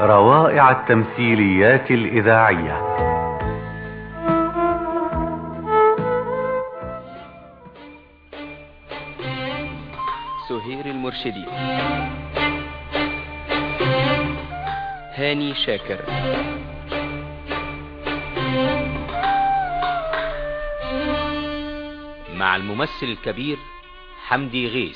روائع التمثيليات الإذاعية سهير المرشدي هاني شاكر مع الممثل الكبير حمدي غيث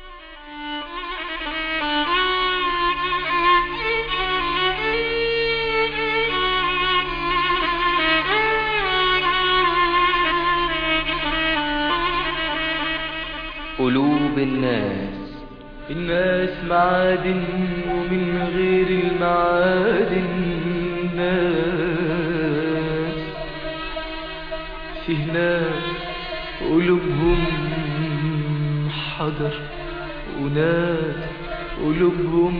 قلوب الناس الناس معادن ومن غير المعادن ناس في ناس قلوبهم حجر وناس قلوبهم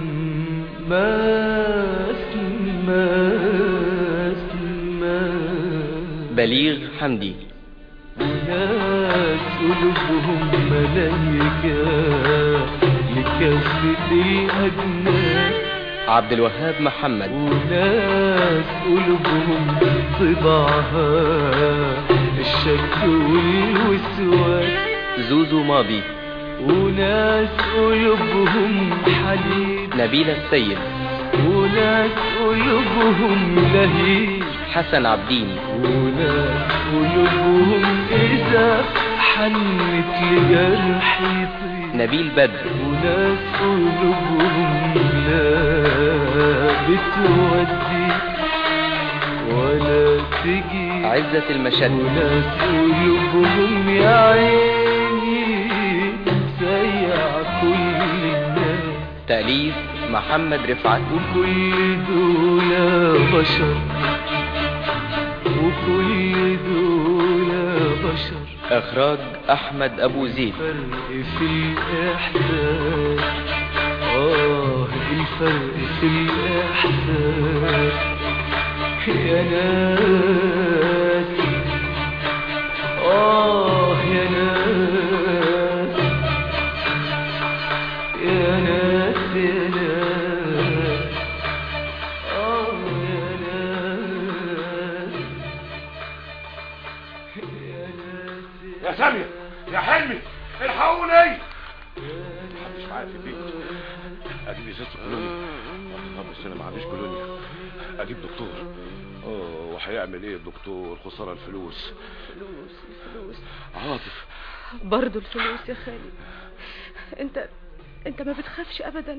ماس ماس ماس بليغ حمدي وناس قلوبهم ملايكة لكافة الأجناس عبد الوهاب محمد وناس قلوبهم طباعها الشك والوسواس زوزو ماضي وناس قلوبهم حليب نبيل السيد وناس قلوبهم لهيب حسن عبدين وناس قلوبهم إذا حنت لجرح يطيب نبيل بدر وناس قلوبهم لا بتودي ولا تجي عزة المشد وناس قلوبهم يا عيني سيع كل الناس تأليف محمد رفعت وكل دول بشر وكل دول بشر إخراج أحمد أبو زيد فرق في الإحساس آه الفرق في الإحساس يا ناس آه يا ناس يا ناس يا ناس آه يا ناس يا ناس يا سامية يا حلمي الحقوني محدش معايا في البيت اجيب ازازه كولونيا طب بس انا ما عنديش كولونيا اجيب دكتور اه وهيعمل ايه الدكتور خساره الفلوس فلوس الفلوس عاطف برضو الفلوس يا خالي انت انت ما بتخافش ابدا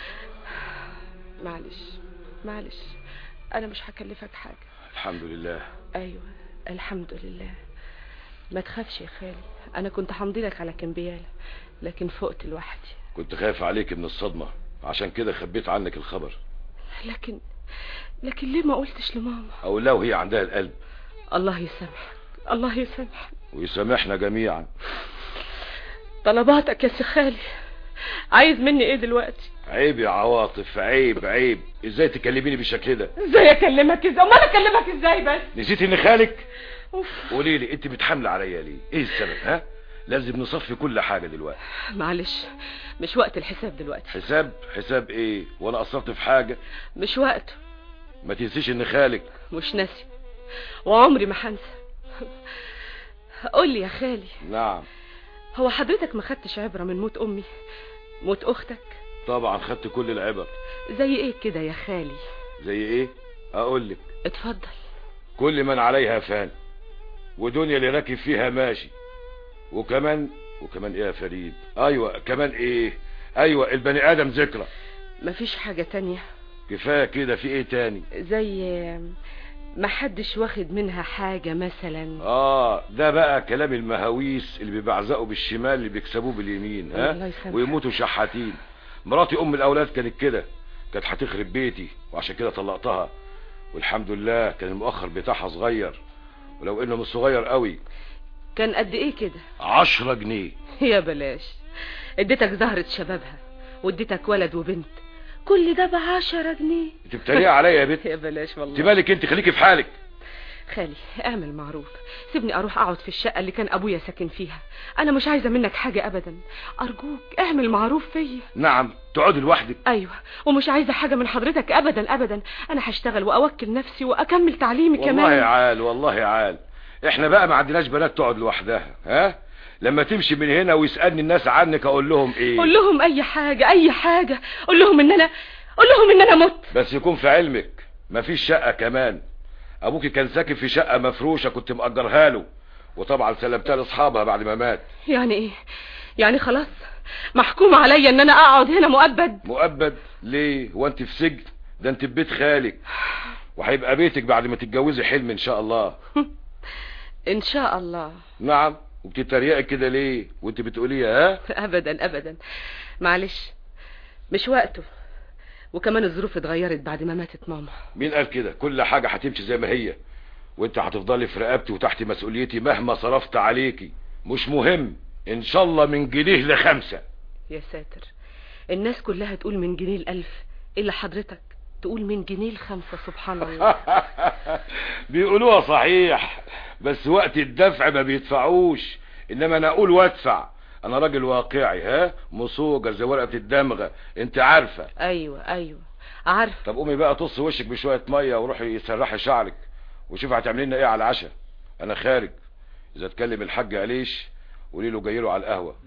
معلش معلش انا مش هكلفك حاجة الحمد لله ايوه الحمد لله ما تخافش يا خالي انا كنت همضي لك على كمبيالة لكن فقت لوحدي كنت خايف عليك من الصدمه عشان كده خبيت عنك الخبر لكن لكن ليه ما قلتش لماما او لو هي عندها القلب الله يسامحك الله يسامحك ويسامحنا جميعا طلباتك يا سي خالي عايز مني ايه دلوقتي عيب يا عواطف عيب عيب ازاي تكلميني بالشكل ده ازاي اكلمك ازاي امال اكلمك ازاي بس نسيت ان خالك أوف. قولي لي انت بتحمل عليا ليه ايه السبب ها لازم نصفي كل حاجه دلوقتي معلش مش وقت الحساب دلوقتي حساب حساب ايه وانا قصرت في حاجه مش وقته ما تنسيش ان خالك مش ناسي وعمري ما هنسى قول لي يا خالي نعم هو حضرتك ما خدتش عبرة من موت امي موت اختك طبعا خدت كل العبر زي ايه كده يا خالي زي ايه اقول لك اتفضل كل من عليها فان ودنيا اللي راكب فيها ماشي وكمان وكمان ايه يا فريد ايوه كمان ايه ايوه البني ادم ذكرى مفيش حاجة تانية كفايه كده في ايه تاني زي ما حدش واخد منها حاجة مثلا اه ده بقى كلام المهاويس اللي بيبعزقوا بالشمال اللي بيكسبوه باليمين الله ها يسامحك. ويموتوا شحاتين مراتي ام الاولاد كانت كده كانت هتخرب بيتي وعشان كده طلقتها والحمد لله كان المؤخر بتاعها صغير ولو انه مش صغير قوي كان قد ايه كده عشرة جنيه يا بلاش اديتك زهرة شبابها واديتك ولد وبنت كل ده بعشرة جنيه انت بتتريق عليا يا بنت يا بلاش انت والله مالك انت خليكي في حالك خالي اعمل معروف سيبني اروح اقعد في الشقة اللي كان ابويا ساكن فيها انا مش عايزة منك حاجة ابدا ارجوك اعمل معروف فيا نعم تقعدي لوحدك ايوه ومش عايزة حاجة من حضرتك ابدا ابدا انا هشتغل واوكل نفسي واكمل تعليمي والله كمان عال والله عال احنا بقى ما عندناش بنات تقعد لوحدها ها لما تمشي من هنا ويسألني الناس عنك اقول لهم ايه قول لهم اي حاجة اي حاجة قول لهم ان انا قول لهم ان انا مت بس يكون في علمك مفيش شقة كمان ابوكي كان ساكن في شقة مفروشة كنت مأجرها له وطبعا سلمتها لاصحابها بعد ما مات يعني ايه يعني خلاص محكوم عليا ان انا اقعد هنا مؤبد مؤبد ليه وانت في سجن ده انت في بيت خالك وهيبقى بيتك بعد ما تتجوزي حلم ان شاء الله ان شاء الله نعم وبتتريقي كده ليه وانت بتقوليها ها ابدا ابدا معلش مش وقته وكمان الظروف اتغيرت بعد ما ماتت ماما مين قال كده كل حاجة هتمشي زي ما هي وانت هتفضلي في رقبتي وتحت مسؤوليتي مهما صرفت عليكي مش مهم ان شاء الله من جنيه لخمسة يا ساتر الناس كلها تقول من جنيه الألف إلا حضرتك تقول من جنيه الخمسة سبحان الله بيقولوها صحيح بس وقت الدفع ما بيدفعوش انما انا اقول وادفع انا راجل واقعي ها مصوجة زي ورقة الدمغة انت عارفة أيوة أيوة عارف طب قومي بقى تص وشك بشوية مية وروحي سرحي شعرك وشوفي هتعملي لنا ايه على العشاء انا خارج اذا اتكلم الحاج عليش قولي له جاي له على القهوة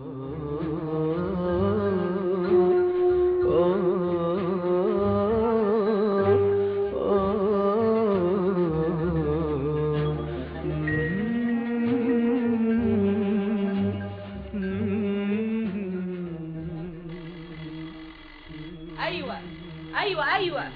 أيوة أيوة أيوة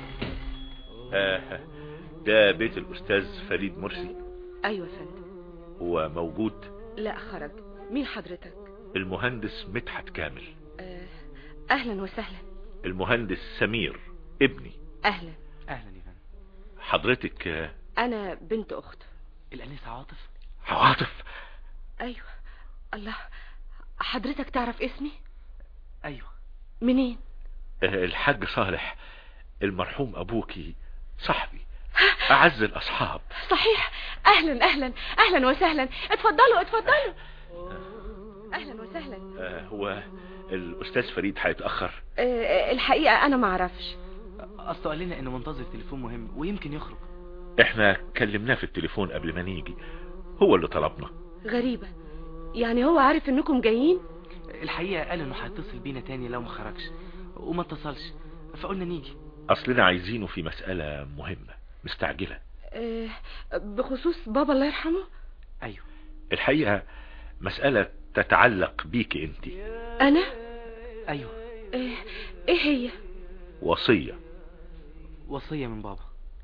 آه ده بيت الأستاذ فريد مرسي أيوة يا فندم هو موجود لا خرج مين حضرتك المهندس مدحت كامل آه، أهلا وسهلا المهندس سمير ابني أهلا اهلا يا فندم حضرتك آه، أنا بنت أخته الانسه عاطف عواطف أيوة الله حضرتك تعرف اسمي ايوه منين آه، الحاج صالح المرحوم أبوكي صاحبي أعز الأصحاب صحيح أهلا أهلا أهلا وسهلا اتفضلوا اتفضلوا أهلا وسهلا آه، هو الأستاذ فريد هيتأخر آه، الحقيقة أنا ما أعرفش اصله قال لنا انه منتظر تليفون مهم ويمكن يخرج احنا كلمناه في التليفون قبل ما نيجي هو اللي طلبنا غريبة يعني هو عارف انكم جايين الحقيقه قال انه هيتصل بينا تاني لو ما خرجش وما اتصلش فقلنا نيجي أصلنا عايزينه في مسألة مهمة مستعجلة آه، بخصوص بابا الله يرحمه ايوه الحقيقة مسألة تتعلق بيك انت انا ايوه آه، ايه هي وصية وصيه من بابا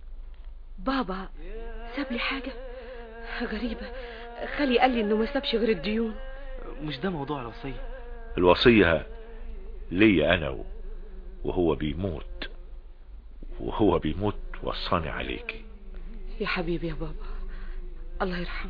بابا ساب لي حاجة غريبة خالي قال لي انه ما سابش غير الديون مش ده موضوع الوصيه الوصية ليا أنا و- وهو بيموت وهو بيموت وصاني عليكي يا حبيبي يا بابا الله يرحمه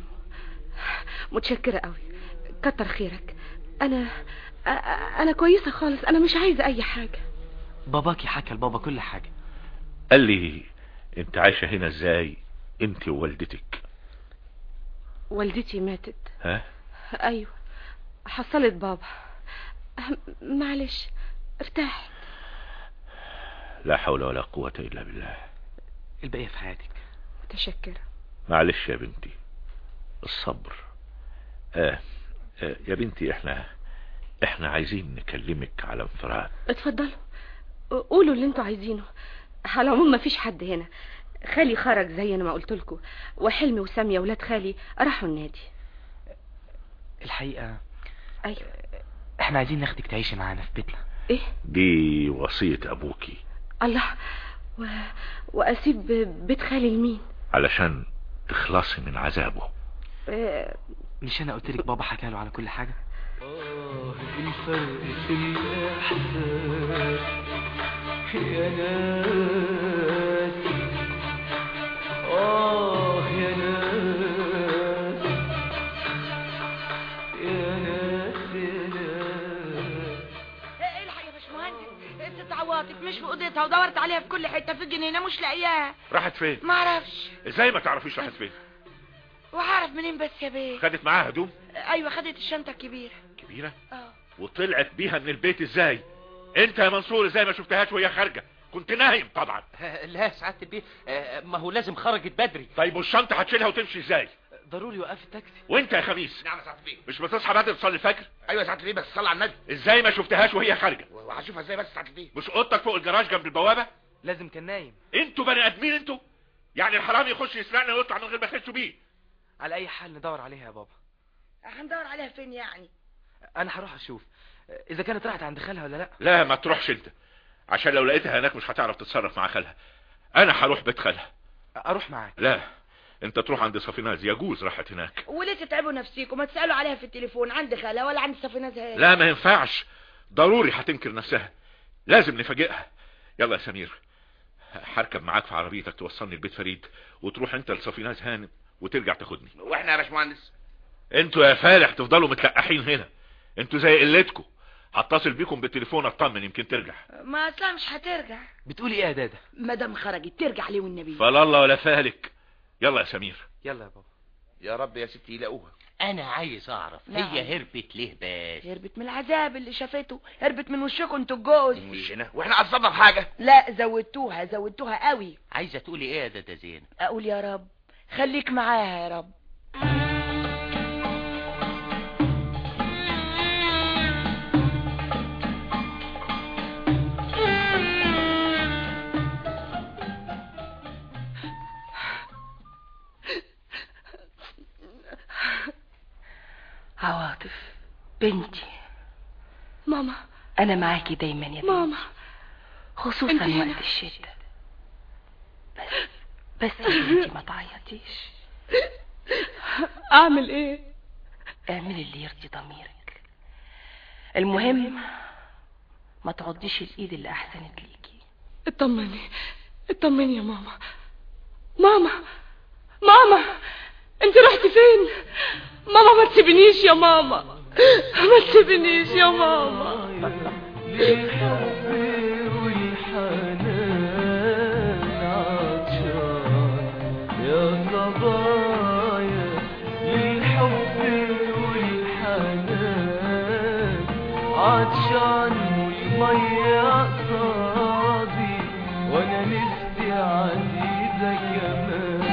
متشكرة قوي كتر خيرك انا أ- أ- انا كويسة خالص انا مش عايزة اي حاجة باباكي حكى لبابا كل حاجه قال لي انت عايشة هنا ازاي انت ووالدتك والدتي ماتت ها ايوه حصلت بابا أه، معلش ارتاح لا حول ولا قوة الا بالله البقيه في حياتك متشكرة معلش يا بنتي الصبر آه. آه يا بنتي احنا احنا عايزين نكلمك على انفراد اتفضلوا قولوا اللي انتوا عايزينه على العموم مفيش حد هنا خالي خرج زي انا ما قلت لكم وحلمي وسامية ولاد خالي راحوا النادي الحقيقه ايوه احنا عايزين ناخدك تعيشي معانا في بيتنا ايه دي وصية ابوكي الله و... واسيب بيت خالي لمين علشان تخلصي من عذابه اه... مش انا قلت لك بابا حكى له على كل حاجه آه الفرق في الإحساس يا ناس آه يا ناس يا ناس يا ناس الحق يا باشمهندس انت عواطف مش في اوضتها ودورت عليها في كل حته في الجنينه مش لاقياها راحت فين ما اعرفش ازاي ما تعرفيش راحت فين وهعرف منين بس يا بيه خدت معاها هدوم ايوه خدت الشنطه الكبيره كبيرة اه وطلعت بيها من البيت ازاي انت يا منصور ازاي ما شفتهاش وهي خارجة كنت نايم طبعا لا سعادة البيه آه، ما هو لازم خرجت بدري طيب والشنطة هتشيلها وتمشي ازاي ضروري وقف التاكسي وانت يا خميس نعم يا سعاده البيه مش بتصحى بدري تصلي الفجر ايوه يا سعاده البيه بس صلى على النبي ازاي ما شفتهاش وهي خارجة وهشوفها ازاي بس يا سعاده البيه مش اوضتك فوق الجراج جنب البوابة لازم كان نايم انتوا بني ادمين انتوا يعني الحرامي يخش يسرقنا ويطلع من غير ما يحسوا بيه على اي حال ندور عليها يا بابا هندور عليها فين يعني انا هروح اشوف اذا كانت راحت عند خالها ولا لا لا ما تروحش انت عشان لو لقيتها هناك مش هتعرف تتصرف مع خالها انا هروح بيت خالها اروح معاك لا انت تروح عند صفيناز يجوز راحت هناك وليه تتعبوا نفسيكم ما تسالوا عليها في التليفون عند خالها ولا عند صفينة زهير لا ما ينفعش ضروري هتنكر نفسها لازم نفاجئها يلا يا سمير هركب معاك في عربيتك توصلني البيت فريد وتروح انت لصفيناز هانم وترجع تاخدني واحنا يا باشمهندس انتوا يا فالح تفضلوا متلقحين هنا انتوا زي قلتكم هتصل بيكم بالتليفون اطمن يمكن ترجع ما اصلا مش هترجع بتقولي ايه يا دادا ما دام خرجت ترجع ليه والنبي فلا الله ولا فالك يلا يا سمير يلا يا بابا يا رب يا ستي يلاقوها انا عايز اعرف نعم. هي هربت ليه بس هربت من العذاب اللي شافته هربت من وشكم انتوا الجوز مش هنا واحنا قصدنا في حاجه لا زودتوها زودتوها قوي عايزه تقولي ايه يا دادا زين اقول يا رب خليك معاها يا رب عواطف بنتي ماما انا معاكي دايما يا بنتي ماما خصوصا انت هنا. وقت الشدة بس بس يا بنتي ما تعيطيش اعمل ايه اعملي اللي يرضي ضميرك المهم ما تعضيش الايد اللي احسنت ليكي اطمني اطمني يا ماما ماما ماما انت رحت فين ماما ما تسيبنيش يا ماما ما تسيبنيش يا ماما للحب والحنان عطشان يا صبايا للحب والحنان عطشان والمية قصادي وانا نفسي عزيزة كمان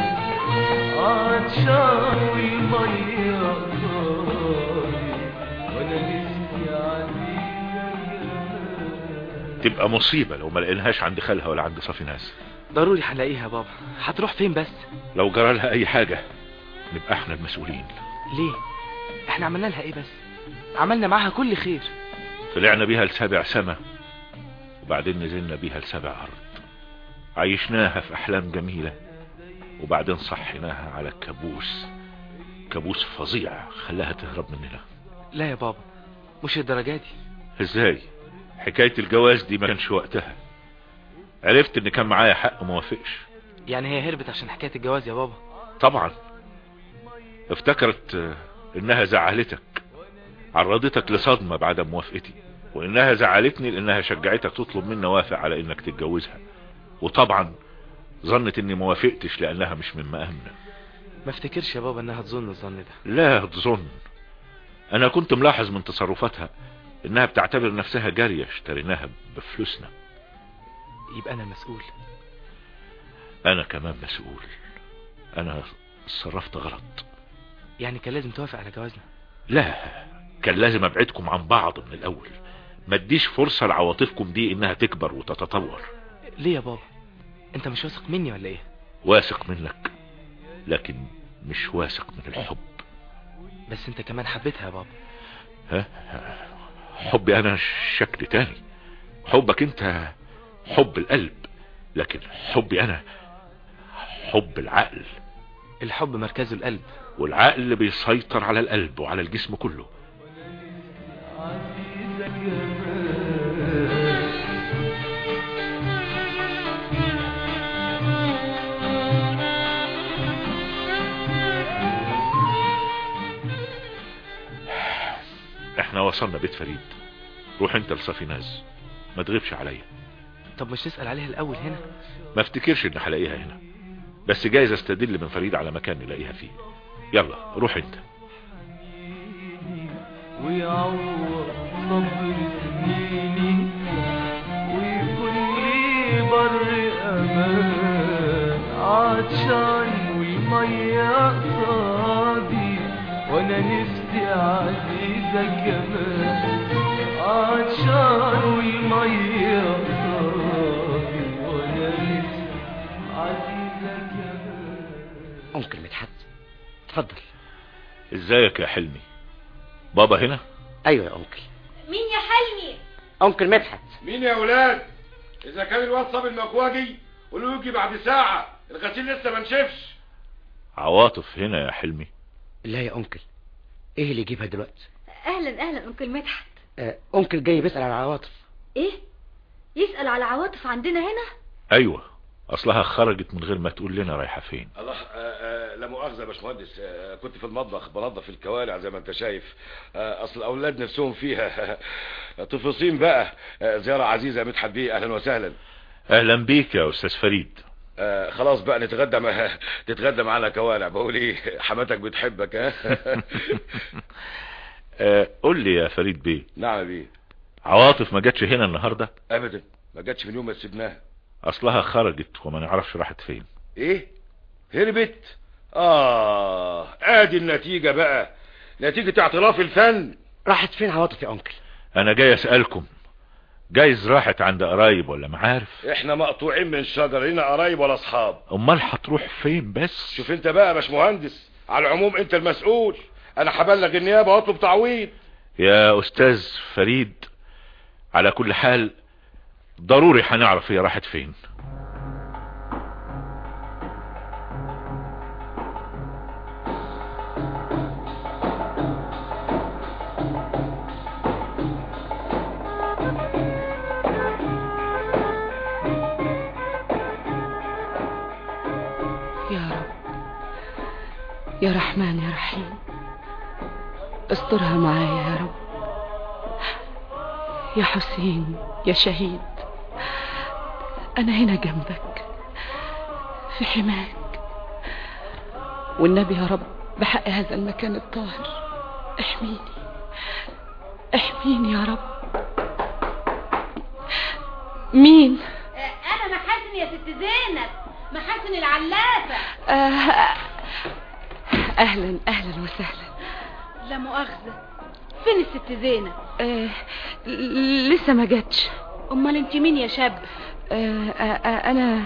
عطشان والمية قصادي وانا نفسي عزيزة كمان تبقى مصيبة لو ما لقيناهاش عند خالها ولا عند صفيناز ضروري هنلاقيها يا بابا هتروح فين بس لو جرى لها اي حاجة نبقى احنا المسؤولين ليه احنا عملنا لها ايه بس عملنا معاها كل خير طلعنا بيها لسابع سما وبعدين نزلنا بيها لسابع ارض عيشناها في احلام جميلة وبعدين صحيناها على كابوس كابوس فظيع خلاها تهرب مننا لا يا بابا مش الدرجات دي ازاي حكاية الجواز دي ما كانش وقتها عرفت ان كان معايا حق موافقش يعني هي هربت عشان حكاية الجواز يا بابا طبعا افتكرت آه، انها زعلتك عرضتك لصدمة بعد موافقتي وانها زعلتني لانها شجعتك تطلب مني وافق على انك تتجوزها وطبعا ظنت اني موافقتش لانها مش من مقامنا ما افتكرش يا بابا انها تظن الظن ده لا تظن انا كنت ملاحظ من تصرفاتها انها بتعتبر نفسها جارية اشتريناها بفلوسنا يبقى انا مسؤول انا كمان مسؤول انا اتصرفت غلط يعني كان لازم توافق على جوازنا لا كان لازم ابعدكم عن بعض من الاول ما اديش فرصة لعواطفكم دي انها تكبر وتتطور ليه يا بابا انت مش واثق مني ولا ايه واثق منك لكن مش واثق من الحب بس انت كمان حبيتها يا بابا ها حبي انا شكل تاني حبك انت حب القلب لكن حبي انا حب العقل الحب مركزه القلب والعقل بيسيطر على القلب وعلى الجسم كله عزيزة كمان احنا وصلنا بيت فريد روح انت لصفيناز ما تغيبش عليا طب مش نسأل عليها الاول هنا ما افتكرش ان هلاقيها هنا بس جايز استدل من فريد على مكان نلاقيها فيه يلا روح انت ويعوض صبر سنيني ويكون لي بر امان عطشان والمية قصادي وانا نفسي عزيزة كمان عطشان والمية قصادي وانا نفسي عزيزة كمان ممكن مدحت اتفضل ازيك يا حلمي بابا هنا ايوه يا انكل مين يا حلمي انكل مدحت مين يا اولاد اذا كان الواد صاب المكواجي قولوا يجي بعد ساعة الغسيل لسه ما نشفش عواطف هنا يا حلمي لا يا انكل ايه اللي يجيبها دلوقتي اهلا اهلا انكل مدحت آه انكل جاي بيسأل على عواطف ايه يسأل على عواطف عندنا هنا ايوه اصلها خرجت من غير ما تقول لنا رايحة فين الله آه آه لا مؤاخذة يا باشمهندس آه كنت في المطبخ بنظف الكوالع زي ما انت شايف آه اصل الاولاد نفسهم فيها تفاصيل بقى آه زيارة عزيزة يا مدحت بيه اهلا وسهلا اهلا بيك يا استاذ فريد آه خلاص بقى نتغدى مع... تتغدى معانا كوالع بقول ايه حماتك بتحبك ها آه قول لي يا فريد بيه نعم يا بيه عواطف ما جاتش هنا النهاردة ابدا ما جاتش من يوم ما سيبناها اصلها خرجت وما نعرفش راحت فين ايه هربت اه ادي النتيجة بقى نتيجة اعتراف الفن راحت فين عواطف يا انكل انا جاي اسألكم جايز راحت عند قرايب ولا معارف احنا مقطوعين من شجر لنا قرايب ولا اصحاب امال هتروح فين بس شوف انت بقى يا باشمهندس على العموم انت المسؤول انا هبلغ النيابة واطلب تعويض يا استاذ فريد على كل حال ضروري هنعرف هي راحت فين يا رب يا رحمن يا رحيم استرها معايا يا رب يا حسين يا شهيد انا هنا جنبك في حماك والنبي يا رب بحق هذا المكان الطاهر احميني احميني يا رب مين انا محاسن يا ست زينب محاسن العلافة آه اهلا اهلا وسهلا لا مؤاخذة فين الست زينب آه لسه ما جاتش امال انت مين يا شاب آه آه انا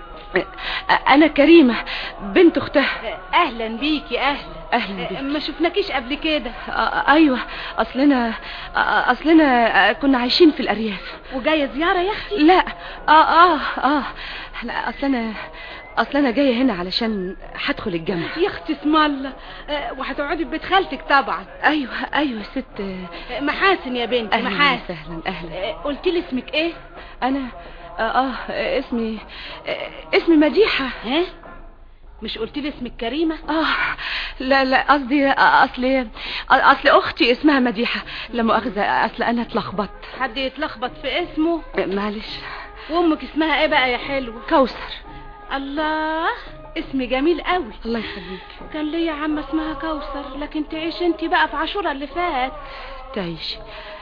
آه انا كريمة بنت اختها اهلا بيكي اهلا اهلا بيك ما شفناكيش قبل كده آه ايوه اصلنا آه اصلنا آه كنا عايشين في الارياف وجايه زياره يا اختي لا اه اه اه لا اصلنا اصل انا جايه هنا علشان هدخل الجامعه يا اختي اسم الله أه وهتقعدي في بيت خالتك طبعا ايوه ايوه ست أه محاسن يا بنتي أهلاً محاسن وسهلا اهلا أه قلت لي اسمك ايه انا اه, آه اسمي آه اسمي مديحه ها مش قلت لي اسمك كريمه اه لا لا قصدي آه، اصل اصل اختي اسمها مديحه لا مؤاخذه اصل انا اتلخبطت حد يتلخبط في اسمه آه، معلش وامك اسمها ايه بقى يا حلو كوثر الله اسم جميل قوي الله يخليك كان ليا عمه اسمها كوثر لكن تعيش انت بقى في عاشوره اللي فات تعيش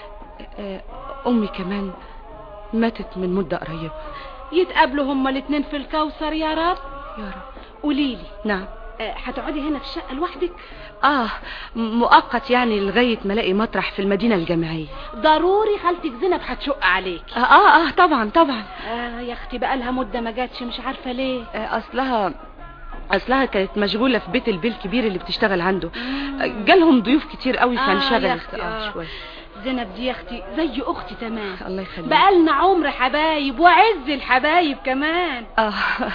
آه، امي كمان ماتت من مده قريبه يتقابلوا هما الاتنين في الكوثر يا رب يا رب قوليلي نعم أه هتقعدي هنا في الشقه لوحدك اه مؤقت يعني لغايه ما الاقي مطرح في المدينه الجامعيه ضروري خالتك زينب هتشق عليك اه اه, آه طبعا طبعا آه يا اختي بقى لها مده ما جاتش مش عارفه ليه آه اصلها اصلها كانت مشغوله في بيت البيه الكبير اللي بتشتغل عنده آه، جالهم ضيوف كتير قوي آه فانشغلت يا أختي، آه. شويه زينب دي يا اختي زي اختي تمام الله يخليك بقالنا عمر حبايب وعز الحبايب كمان اه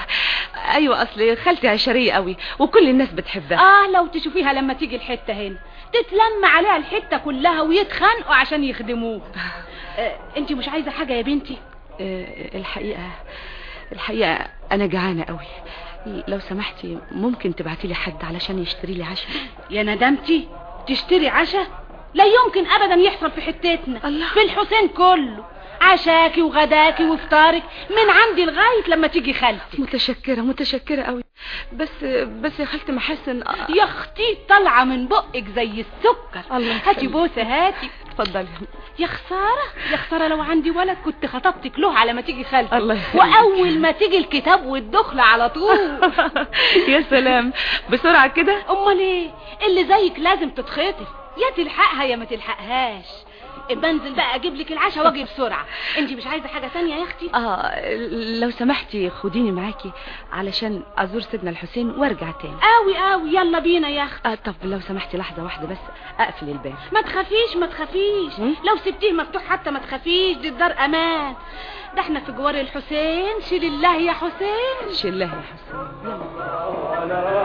ايوه اصل خالتي عشريه قوي وكل الناس بتحبها اه لو تشوفيها لما تيجي الحته هنا تتلم عليها الحته كلها ويتخانقوا عشان يخدموه آه انت مش عايزه حاجه يا بنتي آه الحقيقه الحقيقه انا جعانه قوي لو سمحتي ممكن تبعتي لي حد علشان يشتري لي عشاء يا ندمتي تشتري عشاء لا يمكن ابدا يحصل في حتتنا الله. في الحسين كله عشاكي وغداكي وفطارك من عندي لغايه لما تيجي خالتي متشكرة متشكرة قوي بس بس يا خالتي محسن يا اختي طالعه من بقك زي السكر الله هاتي يخليك. بوسه هاتي اتفضلي يا خساره يا خساره لو عندي ولد كنت خطبتك له على ما تيجي خالتي الله يخليك. واول ما تيجي الكتاب والدخله على طول يا سلام بسرعة كده امال ايه اللي زيك لازم تتخطف يا تلحقها يا ما تلحقهاش بنزل بقى اجيب لك العشاء واجي بسرعه انت مش عايزه حاجه تانية يا اختي اه لو سمحتي خديني معاكي علشان ازور سيدنا الحسين وارجع تاني قوي قوي يلا بينا يا اختي آه طب لو سمحتي لحظة واحدة بس اقفل الباب ما تخافيش ما تخافيش لو سبتيه مفتوح حتى ما تخافيش دي الدار امان ده احنا في جوار الحسين شيل الله يا حسين شيل الله يا حسين يلا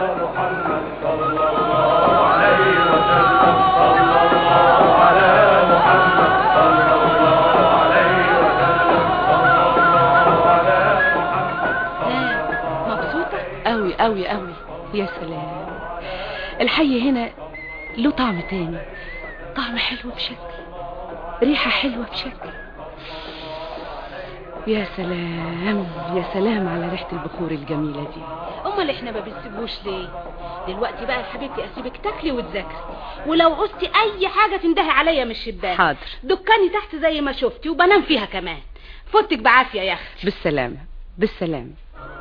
مبسوطه قوي قوي قوي يا سلام الحي هنا له طعم تاني طعم حلو بشكل ريحة حلوة بشكل يا سلام يا سلام على ريحة البخور الجميلة دي امال احنا ما بنسيبوش ليه دلوقتي بقى يا حبيبتي اسيبك تاكلي وتذاكري ولو قصتي اي حاجه تندهي عليا من الشباك حاضر دكاني تحت زي ما شفتي وبنام فيها كمان فوتك بعافيه يا اختي بالسلامة بالسلامة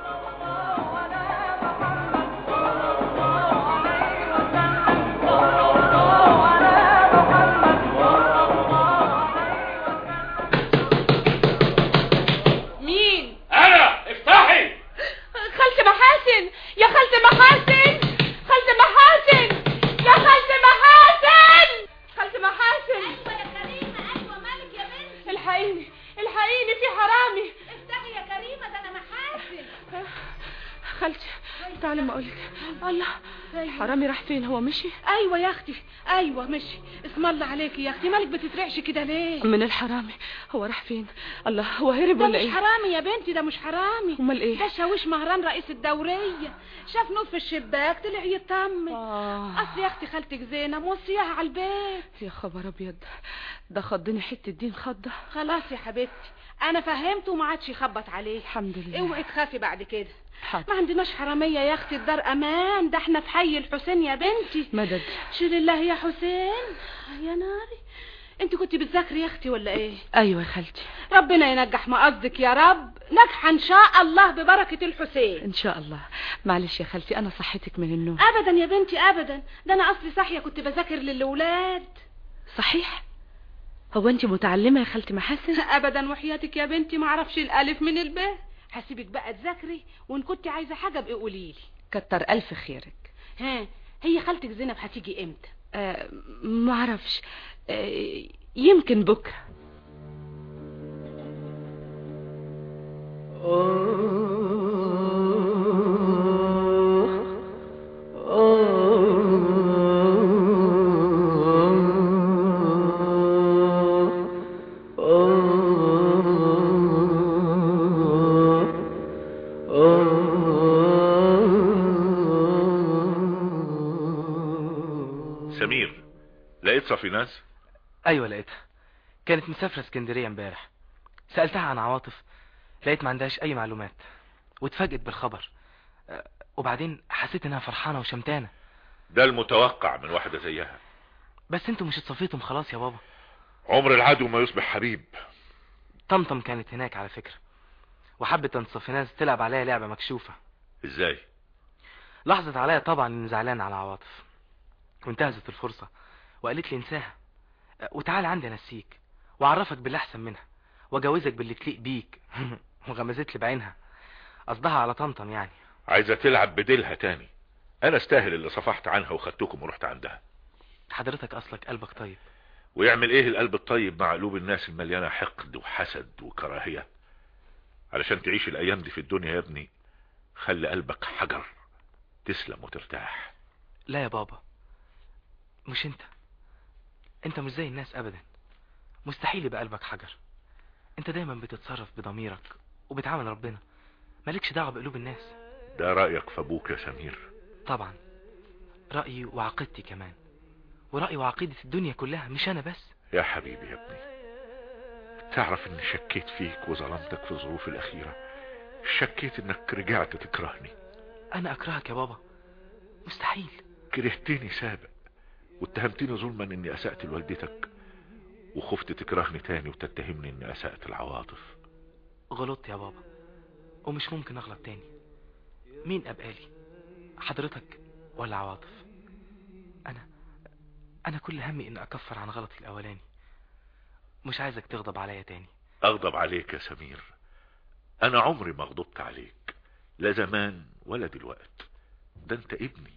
مين انا افتحي خالتي محاسن يا خالتي محاسن خالتي محاسن يا خالتي محاسن خالتي محاسن ايوه يا كريمه ايوه مالك يا بنتي الحقيني الحقيني في حرامي افتحي يا كريمه ده انا محاسن خالتي تعالي ما اقولك الله الحرامي راح فين هو مشي ايوه يا اختي ايوه مشي اسم الله عليكي يا اختي مالك بتترعش كده ليه من الحرامي هو راح فين الله هو هرب ده ولا مش ايه حرامي يا بنتي ده مش حرامي امال ايه ده شاويش مهران رئيس الدورية شاف نور في الشباك طلع يطمن آه. اصل يا اختي خالتك زينب موصيها على البيت يا خبر ابيض ده خضني حته دين خضه خلاص يا حبيبتي انا فهمته وما عادش يخبط عليه الحمد لله اوعي تخافي بعد كده حاضر ما عندناش حرامية يا اختي الدار امان ده احنا في حي الحسين يا بنتي مدد شيل الله يا حسين يا ناري انت كنت بتذاكري يا اختي ولا ايه ايوه يا خالتي ربنا ينجح مقصدك يا رب نجحة ان شاء الله ببركة الحسين ان شاء الله معلش يا خالتي انا صحتك من النوم ابدا يا بنتي ابدا ده انا اصلي صاحيه كنت بذاكر للاولاد صحيح هو انت متعلمه يا خالتي محاسن ابدا وحياتك يا بنتي ما اعرفش الالف من الباء هسيبك بقى تذاكري وان كنت عايزه حاجه ابقي قولي لي كتر الف خيرك ها هي خالتك زينب هتيجي امتى آه ما اعرفش آه يمكن بكره سمير لقيت صفيناز ايوه لقيتها كانت مسافره اسكندريه امبارح سالتها عن عواطف لقيت ما عندهاش اي معلومات واتفاجئت بالخبر أه، وبعدين حسيت انها فرحانه وشمتانه ده المتوقع من واحدة زيها بس انتوا مش اتصفيتم خلاص يا بابا عمر العدو ما يصبح حبيب طمطم كانت هناك على فكره وحبت ان صفيناز تلعب عليها لعبه مكشوفه ازاي لاحظت عليا طبعا اني زعلان على عواطف وانتهزت الفرصه وقالت لي انساها أه، وتعال عندي انسيك واعرفك باللي احسن منها واجوزك باللي تليق بيك وغمزت لي بعينها قصدها على طمطم يعني عايزة تلعب بديلها تاني انا استاهل اللي صفحت عنها وخدتكم ورحت عندها حضرتك اصلك قلبك طيب ويعمل ايه القلب الطيب مع قلوب الناس المليانة حقد وحسد وكراهية علشان تعيش الايام دي في الدنيا يا ابني خلي قلبك حجر تسلم وترتاح لا يا بابا مش انت انت مش زي الناس ابدا مستحيل يبقى قلبك حجر انت دايما بتتصرف بضميرك وبتعامل ربنا مالكش دعوه بقلوب الناس ده رأيك في ابوك يا سمير طبعا رأيي وعقيدتي كمان ورأيي وعقيدة الدنيا كلها مش انا بس يا حبيبي يا ابني تعرف اني شكيت فيك وظلمتك في الظروف الاخيرة شكيت انك رجعت تكرهني انا اكرهك يا بابا مستحيل كرهتني سابق واتهمتني ظلما اني اسأت لوالدتك وخفت تكرهني تاني وتتهمني اني اسأت العواطف غلطت يا بابا ومش ممكن اغلط تاني مين ابقالي حضرتك ولا عواطف انا انا كل همي ان اكفر عن غلطي الاولاني مش عايزك تغضب عليا تاني اغضب عليك يا سمير انا عمري ما غضبت عليك لا زمان ولا دلوقت ده انت ابني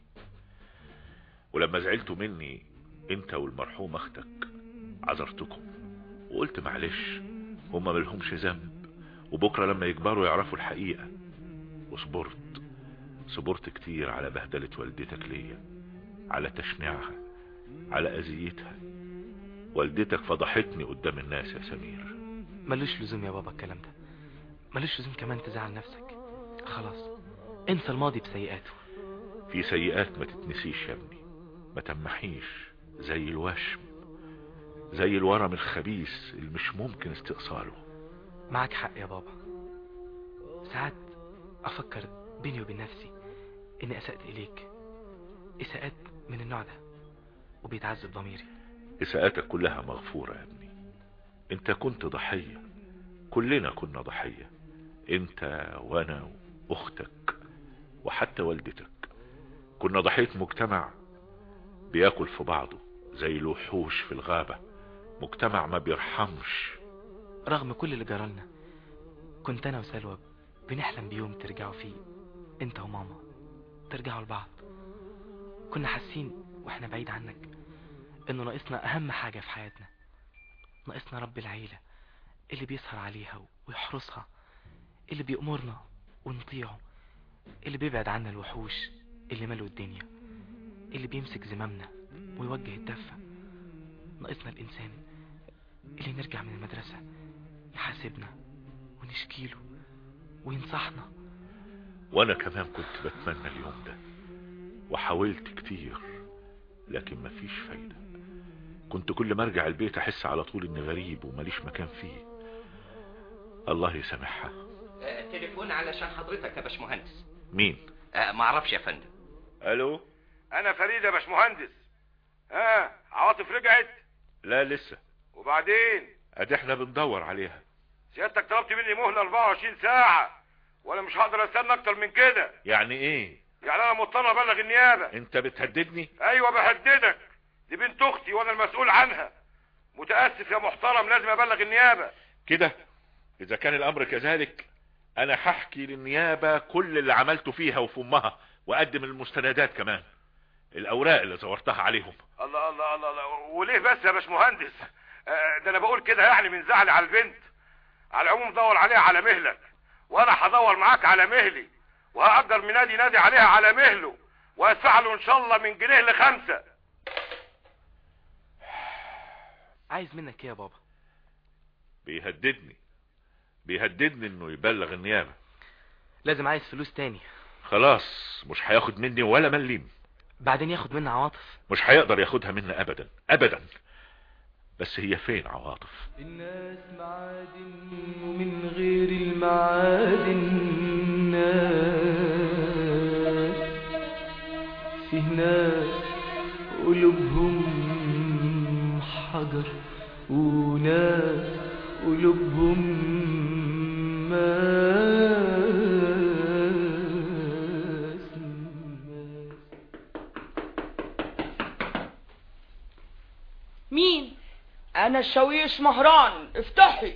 ولما زعلتوا مني انت والمرحوم اختك عذرتكم وقلت معلش هما ملهمش ذنب وبكرة لما يكبروا يعرفوا الحقيقة وصبرت صبرت كتير على بهدلة والدتك ليا على تشنيعها على اذيتها والدتك فضحتني قدام الناس يا سمير ملوش لزوم يا بابا الكلام ده ملوش لزوم كمان تزعل نفسك خلاص انسى الماضي بسيئاته في سيئات ما تتنسيش يا ابني ما تمحيش زي الوشم زي الورم الخبيث اللي مش ممكن استئصاله معك حق يا بابا ساعات افكر بيني وبين نفسي اني اسأت اليك اساءات من النوع ده وبيتعذب ضميري اساءاتك كلها مغفورة يا ابني انت كنت ضحية كلنا كنا ضحية انت وانا واختك وحتى والدتك كنا ضحية مجتمع بياكل في بعضه زي الوحوش في الغابة مجتمع ما بيرحمش رغم كل اللي جرالنا كنت انا وسلوى بنحلم بيوم ترجعوا فيه انت وماما ترجعوا لبعض كنا حاسين واحنا بعيد عنك انه ناقصنا اهم حاجة في حياتنا ناقصنا رب العيلة اللي بيسهر عليها ويحرسها اللي بيأمرنا ونطيعه اللي بيبعد عنا الوحوش اللي ملوا الدنيا اللي بيمسك زمامنا ويوجه الدفة ناقصنا الإنسان اللي نرجع من المدرسة يحاسبنا ونشكيله وينصحنا وانا كمان كنت بتمنى اليوم ده وحاولت كتير لكن مفيش فايدة كنت كل ما ارجع البيت احس على طول اني غريب وماليش مكان فيه الله يسامحها آه، تليفون علشان حضرتك يا باشمهندس مين آه، معرفش يا فندم الو انا فريد يا باشمهندس ها عواطف رجعت لا لسه وبعدين ادي احنا بندور عليها سيادتك طلبت مني مهله 24 ساعه وانا مش هقدر استنى اكتر من كده يعني ايه يعني انا مضطر ابلغ النيابه انت بتهددني ايوه بهددك دي بنت اختي وانا المسؤول عنها متاسف يا محترم لازم ابلغ النيابه كده اذا كان الامر كذلك انا هحكي للنيابة كل اللي عملته فيها وفي امها واقدم المستندات كمان الاوراق اللي زورتها عليهم الله الله الله, الله. وليه بس يا باشمهندس آه، ده انا بقول كده يعني من زعلي على البنت على العموم دور عليها على مهلك وانا هدور معاك على مهلي وهأجر من نادي نادي عليها على مهله وادفع له ان شاء الله من جنيه لخمسة عايز منك ايه يا بابا بيهددني بيهددني انه يبلغ النيابة لازم عايز فلوس تاني خلاص مش هياخد مني ولا مليم بعدين ياخد منا عواطف مش هيقدر ياخدها منا ابدا ابدا بس هي فين عواطف الناس معادن ومن غير المعادن ناس فيه ناس قلوبهم حجر وناس قلوبهم ماس مين انا الشاويش مهران افتحي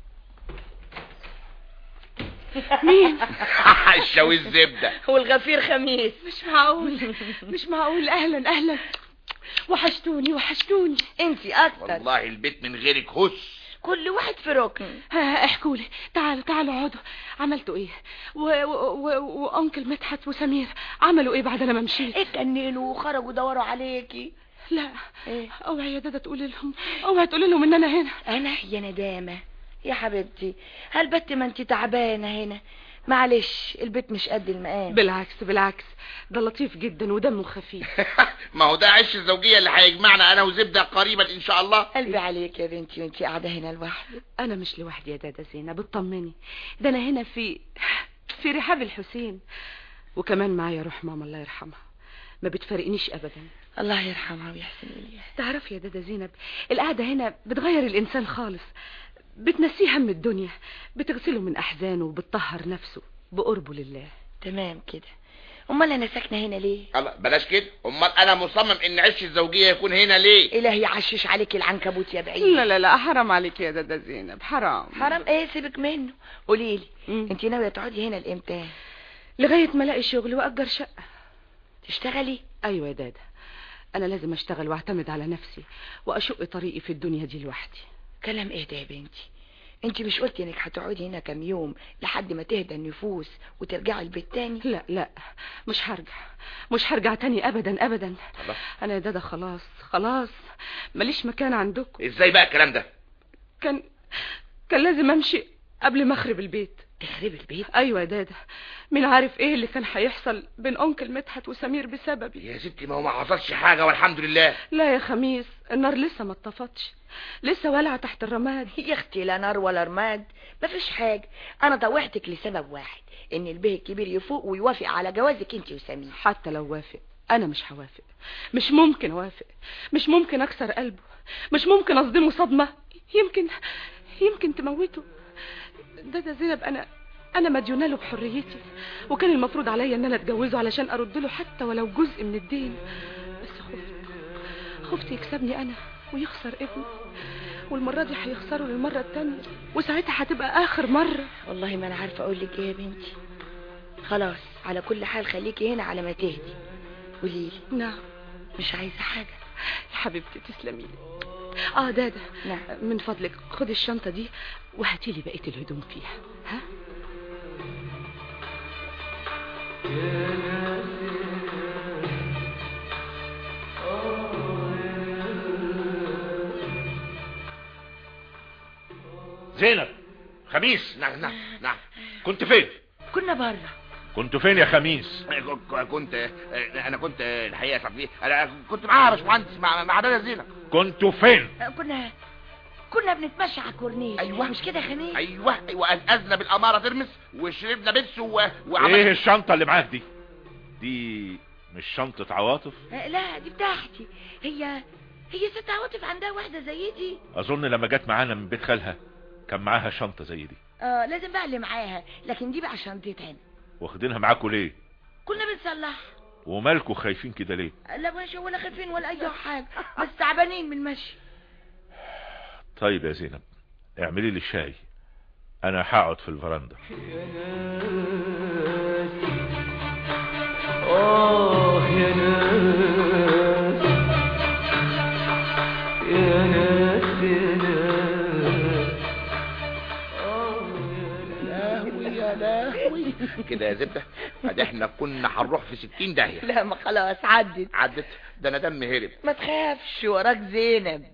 مين الشاوي الزبدة والغفير خميس مش معقول مش معقول اهلا اهلا وحشتوني وحشتوني انتي اكتر والله البيت من غيرك هس كل واحد في ركن ها احكوا لي تعالوا تعالوا اقعدوا عملتوا ايه و... و... و... وانكل مدحت وسمير عملوا ايه بعد لما مشيت اتجننوا وخرجوا دوروا عليكي لا ايه اوعي يا دادا تقولي لهم اوعي تقولي لهم ان انا هنا انا يا ندامة يا حبيبتي هل بت ما انت تعبانة هنا معلش البيت مش قد المقام بالعكس بالعكس ده لطيف جدا ودمه خفيف ما هو ده عش الزوجية اللي هيجمعنا انا وزبدة قريبا ان شاء الله قلبي عليك يا بنتي وانتي قاعدة هنا لوحدك انا مش لوحدي يا دادا زينب اطمني ده انا هنا في في رحاب الحسين وكمان معايا روح ماما الله يرحمها ما بتفارقنيش ابدا الله يرحمها ويحسن اليها تعرفي يا دادا زينب القعدة هنا بتغير الانسان خالص بتنسيه هم الدنيا بتغسله من احزانه وبتطهر نفسه بقربه لله تمام كده امال انا ساكنه هنا ليه الله بلاش كده امال انا مصمم ان عش الزوجية يكون هنا ليه الهي يعشش عليك العنكبوت يا بعيد لا لا لا حرام عليك يا دادا زينب حرام حرام ايه سيبك منه قولي لي انت ناويه تقعدي هنا لامتى لغايه ما الاقي شغل واجر شقه تشتغلي ايوه يا دادا انا لازم اشتغل واعتمد على نفسي واشق طريقي في الدنيا دي لوحدي كلام ايه ده يا بنتي انت مش قلتي انك هتقعدي هنا كام يوم لحد ما تهدى النفوس وترجعي البيت تاني لا لا مش هرجع مش هرجع تاني ابدا ابدا الله. انا يا دادا خلاص خلاص ماليش مكان عندكم ازاي بقى الكلام ده كان كان لازم امشي قبل ما اخرب البيت تخربي البيت ايوه يا دادا مين عارف ايه اللي كان هيحصل بين انكل مدحت وسمير بسببي يا ستي ما هو ما حصلش حاجة والحمد لله لا يا خميس النار لسه ما اتطفتش لسه ولعة تحت الرماد يا اختي لا نار ولا رماد مفيش حاجه انا طوعتك لسبب واحد ان البيه الكبير يفوق ويوافق على جوازك انت وسمير حتى لو وافق انا مش هوافق مش ممكن اوافق مش ممكن اكسر قلبه مش ممكن اصدمه صدمة يمكن يمكن تموته دادا زينب انا انا مديونه له بحريتي وكان المفروض عليا ان انا اتجوزه علشان ارد له حتى ولو جزء من الدين بس خفت خفت يكسبني انا ويخسر ابني والمرة دي هيخسره للمرة التانية وساعتها هتبقى آخر مرة والله ما انا عارفه اقول لك ايه يا بنتي خلاص على كل حال خليكي هنا على ما تهدي قولي لي نعم مش عايزه حاجه يا حبيبتي تسلمي لي اه دادا نعم. من فضلك خدي الشنطة دي وهاتي لي بقية الهدوم فيها ها زينب خميس نعم نعم نعم كنت فين كنا بره كنت فين يا خميس ك- كنت انا كنت الحقيقة يا صاحبي انا كنت معاها يا باشمهندس مع مع دادا زينب كنتوا فين كنا كنا بنتمشى على الكورنيش أيوة. مش كده يا خميس ايوه ايوه أزأزنا بالامارة ترمس وشربنا بيبس و... ايه وعملنا الشنطة اللي معاك دي دي مش شنطة عواطف آه، لا دي بتاعتي هي هي ست عواطف عندها واحده زي دي اظن لما جت معانا من بيت خالها كان معاها شنطة زي دي اه لازم بقى اللي معاها لكن دي بقى شنطتها واخدينها معاكوا ليه كنا بنصلح ومالكوا خايفين كده ليه لا ماشي ولا خايفين ولا اي حاجه بس تعبانين من المشي طيب يا زينب اعملي لي شاي انا هقعد في الفرندا آه يا ناس يا ناس يا ناس لهوي يا لهوي كده يا زبدة ادي احنا كنا هنروح في ستين داهية لا ما خلاص عدت عدت ده انا دم هرب ما تخافش وراك زينب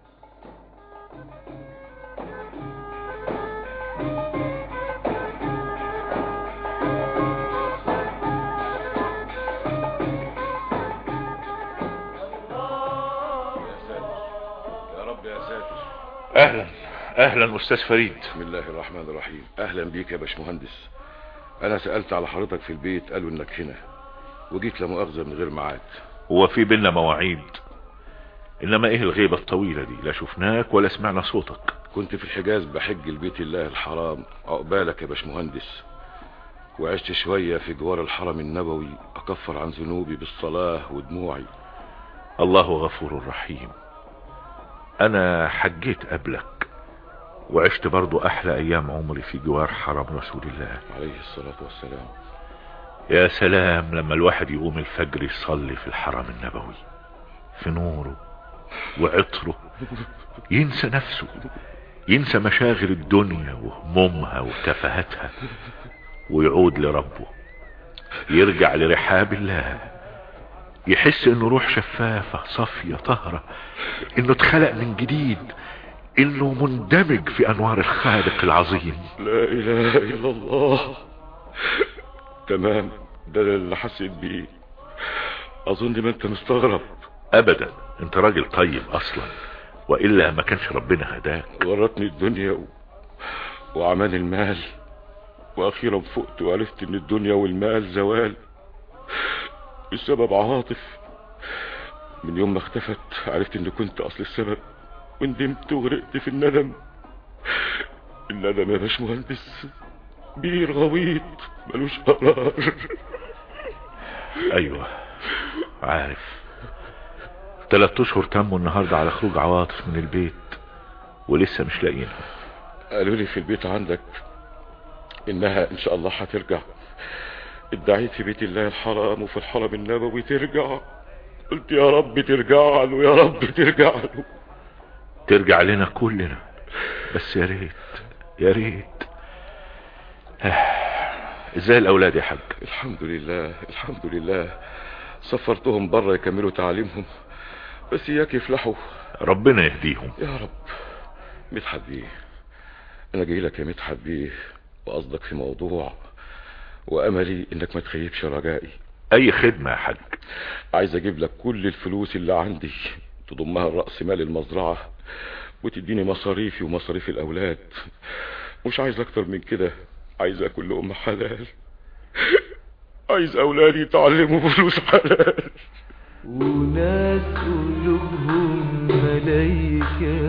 يا رب يا ساتر اهلا اهلا استاذ فريد بسم الله الرحمن الرحيم اهلا بيك يا باشمهندس انا سألت على حضرتك في البيت قالوا انك هنا وجيت لمؤاخذة من غير ميعاد هو في بينا مواعيد انما ايه الغيبة الطويلة دي لا شفناك ولا سمعنا صوتك كنت في الحجاز بحج البيت الله الحرام عقبالك يا باشمهندس وعشت شوية في جوار الحرم النبوي أكفر عن ذنوبي بالصلاة ودموعي الله غفور رحيم انا حجيت قبلك وعشت برضو احلى ايام عمري في جوار حرم رسول الله عليه الصلاة والسلام يا سلام لما الواحد يقوم الفجر يصلي في الحرم النبوي في نوره وعطره ينسى نفسه ينسى مشاغل الدنيا وهمومها وتفاهتها ويعود لربه يرجع لرحاب الله يحس انه روح شفافة صافية طهرة انه اتخلق من جديد انه مندمج في انوار الخالق العظيم لا إله إلا الله تمام ده اللي حسيت بيه اظن ما انت مستغرب ابدا انت راجل طيب اصلا والا ما كانش ربنا هداك ورطني الدنيا و... وعمان المال واخيرا فقت وعرفت ان الدنيا والمال زوال بسبب عواطف من يوم ما اختفت عرفت ان كنت اصل السبب وندمت وغرقت في الندم الندم يا باشمهندس بير غويط ملوش قرار ايوه عارف تلات اشهر تموا النهاردة على خروج عواطف من البيت ولسه مش لاقيينها قالوا لي في البيت عندك انها ان شاء الله هترجع ادعيت في بيت الله الحرام وفي الحرم النبوي ترجع قلت يا رب ترجع له يا رب ترجع له ترجع لنا كلنا بس يا ريت يا ريت ازاي الاولاد يا حاج الحمد لله الحمد لله سفرتهم بره يكملوا تعليمهم بس اياك يفلحوا ربنا يهديهم يا رب مدحت بيه انا جاي لك يا مدحت بيه وقصدك في موضوع واملي انك ما تخيبش رجائي اي خدمة يا حاج عايز اجيب لك كل الفلوس اللي عندي تضمها لرأس مال المزرعة وتديني مصاريفي ومصاريف الاولاد مش عايز اكتر من كده عايز اكل لقمة حلال عايز اولادي يتعلموا بفلوس حلال وناس قلوبهم ملايكة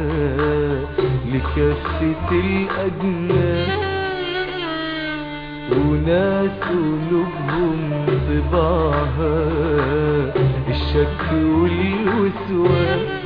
لكافة الأجناس وناس قلوبهم طباعها الشك والوسواس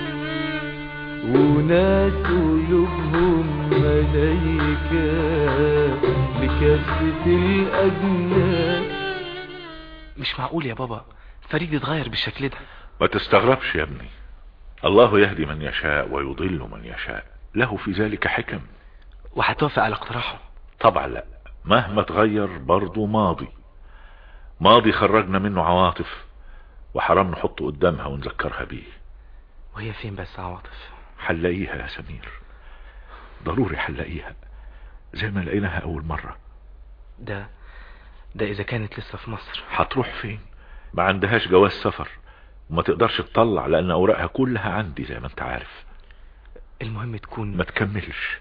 وناس قلوبهم ملايكة لكافة الأجناس مش معقول يا بابا فريد يتغير بالشكل ده ما تستغربش يا ابني الله يهدي من يشاء ويضل من يشاء له في ذلك حكم وهتوافق على اقتراحه طبعا لا مهما تغير برضه ماضي ماضي خرجنا منه عواطف وحرام نحط قدامها ونذكرها بيه وهي فين بس عواطف حنلاقيها يا سمير ضروري حنلاقيها زي ما لقيناها اول مرة ده ده اذا كانت لسه في مصر هتروح فين ما عندهاش جواز سفر وما تقدرش تطلع لان اوراقها كلها عندي زي ما انت عارف المهم تكون ما تكملش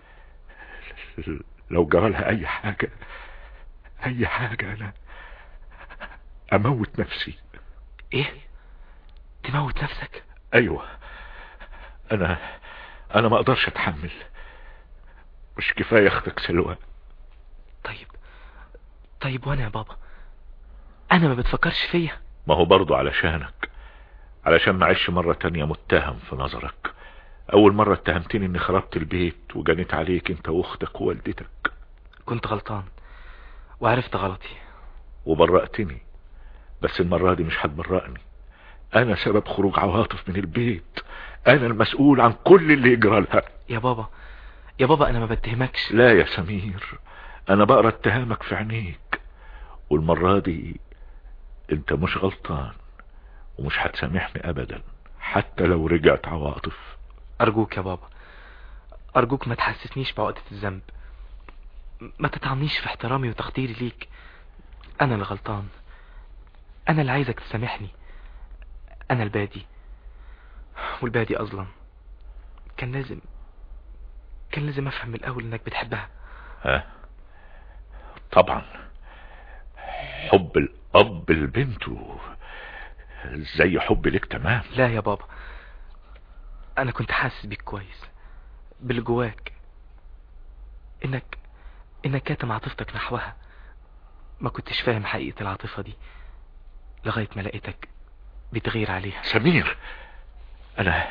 لو جرى لها اي حاجة اي حاجة انا اموت نفسي ايه تموت نفسك ايوه انا انا ما اقدرش اتحمل مش كفاية اختك سلوى طيب طيب وانا يا بابا انا ما بتفكرش فيا ما هو برضو علشانك علشان معيش مرة تانية متهم في نظرك اول مرة اتهمتني اني خربت البيت وجنيت عليك انت واختك ووالدتك كنت غلطان وعرفت غلطي وبرأتني بس المرة دي مش هتبرأني انا سبب خروج عواطف من البيت انا المسؤول عن كل اللي يجرى لها يا بابا يا بابا انا ما بتهمكش لا يا سمير انا بقرا اتهامك في عينيك والمرة دي انت مش غلطان ومش هتسامحني ابدا حتى لو رجعت عواطف ارجوك يا بابا ارجوك ما تحسسنيش بعقدة الذنب ما تطعنيش في احترامي وتقديري ليك انا اللي غلطان انا اللي عايزك تسامحني انا البادي والبادي اظلم كان لازم كان لازم افهم من الاول انك بتحبها ها طبعا حب الاب لبنته زي حب لك تمام لا يا بابا انا كنت حاسس بيك كويس باللي جواك انك انك كاتم عاطفتك نحوها ما كنتش فاهم حقيقة العاطفة دي لغاية ما لقيتك بتغير عليها سمير انا